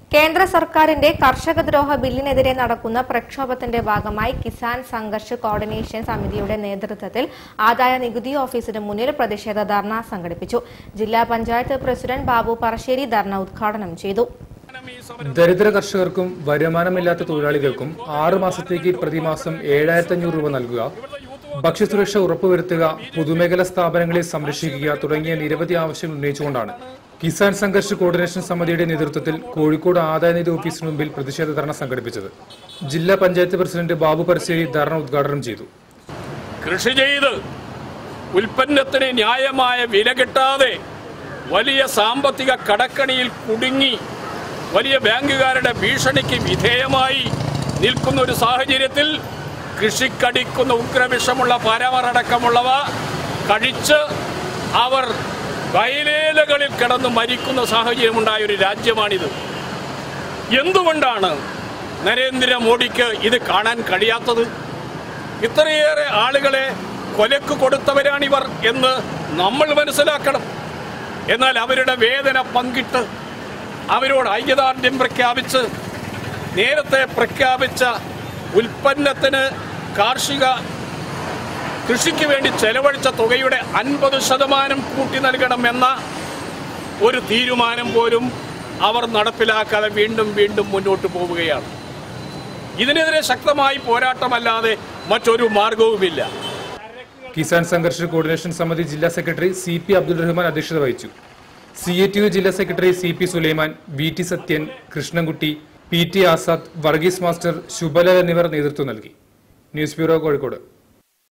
കേന്ദ്ര സർക്കാരിന്റെ കർഷക ദ്രോഹ ബില്ലിനെതിരെ നടക്കുന്ന പ്രക്ഷോഭത്തിന്റെ ഭാഗമായി കിസാൻ സംഘർഷ് കോർഡിനേഷൻ സമിതിയുടെ നേതൃത്വത്തിൽ ആദായ നികുതി ഓഫീസിന് മുന്നിൽ പ്രതിഷേധ ധർണ സംഘടിപ്പിച്ചു ജില്ലാ പഞ്ചായത്ത് പ്രസിഡന്റ് ബാബു പറശ്ശേരി ധർണ ഉദ്ഘാടനം ചെയ്തു ദരിദ്ര കർഷകർക്കും വരുമാനമില്ലാത്ത തൊഴിലാളികൾക്കും ആറ് മാസത്തേക്ക് പ്രതിമാസം ഏഴായിരത്തി അഞ്ഞൂറ് രൂപ നൽകുക ഭക്ഷ്യസുരക്ഷ ഉറപ്പുവരുത്തുക പൊതുമേഖലാ സ്ഥാപനങ്ങളെ സംരക്ഷിക്കുക തുടങ്ങിയ നിരവധി ആവശ്യങ്ങൾ ഉന്നയിച്ചുകൊണ്ടാണ് കിസാൻ സംഘർഷ് കോർഡിനേഷൻ സമിതിയുടെ നേതൃത്വത്തിൽ കോഴിക്കോട് ആദായനിധി ഓഫീസിന് മുമ്പിൽ പ്രതിഷേധ ധർണ സംഘടിപ്പിച്ചത് ജില്ലാ പഞ്ചായത്ത് പ്രസിഡന്റ് ബാബു പരശ്ശേരി ധർണ ഉദ്ഘാടനം ചെയ്തു കൃഷി ചെയ്ത് ഉൽപ്പന്നത്തിന് ന്യായമായ വില കിട്ടാതെ വലിയ സാമ്പത്തിക കടക്കണിയിൽ കുടുങ്ങി വലിയ ബാങ്കുകാരുടെ ഭീഷണിക്ക് വിധേയമായി നിൽക്കുന്ന ഒരു സാഹചര്യത്തിൽ കൃഷിക്കടിക്കുന്ന ഉഗ്രവിഷമുള്ള പരമറടക്കമുള്ളവ കഴിച്ച് അവർ വയലേലകളിൽ കിടന്ന് മരിക്കുന്ന സാഹചര്യമുണ്ടായ ഒരു രാജ്യമാണിത് എന്തുകൊണ്ടാണ് നരേന്ദ്രമോദിക്ക് ഇത് കാണാൻ കഴിയാത്തത് ഇത്രയേറെ ആളുകളെ കൊലക്ക് കൊടുത്തവരാണിവർ എന്ന് നമ്മൾ മനസ്സിലാക്കണം എന്നാൽ അവരുടെ വേദന പങ്കിട്ട് അവരോട് ഐക്യദാർഢ്യം പ്രഖ്യാപിച്ച് നേരത്തെ പ്രഖ്യാപിച്ച ഉൽപ്പന്നത്തിന് കാർഷിക കൃഷിക്ക് വേണ്ടി ചെലവഴിച്ച തുകയുടെ അൻപത് ശതമാനം കൂട്ടി നൽകണമെന്ന ഒരു തീരുമാനം പോലും അവർ നടപ്പിലാക്കാതെ വീണ്ടും വീണ്ടും മുന്നോട്ട് പോവുകയാണ് ഇതിനെതിരെ ശക്തമായി പോരാട്ടമല്ലാതെ മറ്റൊരു മാർഗവുമില്ല കിസാൻ സംഘർഷ് കോർഡിനേഷൻ സമിതി ജില്ലാ secretary C P Abdul Rahman അധ്യക്ഷത വഹിച്ചു സി എ ടി യു ജില്ലാ secretary C P Sulaiman V T Sathyan Krishnankutty P T Azad Varghese master Shubhala എന്നിവർ നേതൃത്വം നൽകി ന്യൂസ് ബ്യൂറോ കോഴിക്കോട്